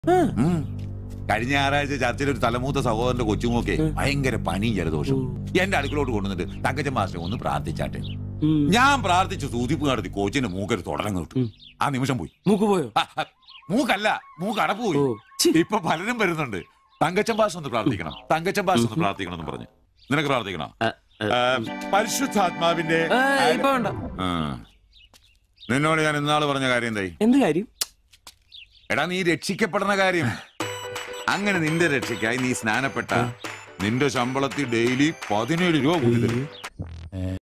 ഉം. കഴിഞ്ഞ ഞായറാഴ്ച ചർച്ചയിൽ ഒരു തലമൂത്ത സഹോദരന്റെ കൊച്ചുമോക്കെ ഭയങ്കര പനിയും ജലദോഷം എന്റെ അടുക്കളോട്ട് കൊണ്ടുവന്നിട്ട് തങ്കച്ചൻ മാസ്റ്റർ ഒന്ന് പ്രാർത്ഥിച്ചാട്ടെ ഉം. ഞാൻ പ്രാർത്ഥിച്ചു സൂതിപ്പ് നടത്തി കോച്ചിന്റെ മൂക്കൊരു തുടരം കിട്ടു ആ നിമിഷം പോയി മൂക്ക് പോയോ ആ, ആ, മൂക്കല്ല മൂക്ക് അടപ്പ് പോയി ഓ, ഛി. ഇപ്പൊ പലരും വരുന്നുണ്ട് തങ്കച്ചൻ ഭാഷ ഒന്ന് പ്രാർത്ഥിക്കണം തങ്കച്ചൻ ഭാഷ ഒന്ന് പ്രാർത്ഥിക്കണം എന്ന് പറഞ്ഞു നിനക്ക് പ്രാർത്ഥിക്കണം ആ, ആ. ആ, പരിശുദ്ധാത്മാവിന്റെ ആ, ഇപ്പൊ വേണ്ട ആ. നിന്നോട് ഞാൻ ഇന്നാള് പറഞ്ഞ കാര്യം എന്തായി എന്ത് കാര്യം എടാ നീ രക്ഷിക്കപ്പെടുന്ന കാര്യം അങ്ങനെ നിന്റെ രക്ഷയ്ക്കായി നീ സ്നാനപ്പെട്ട നിന്റെ ശമ്പളത്തിൽ ഡെയിലി പതിനേഴ് രൂപ കൂടി തരും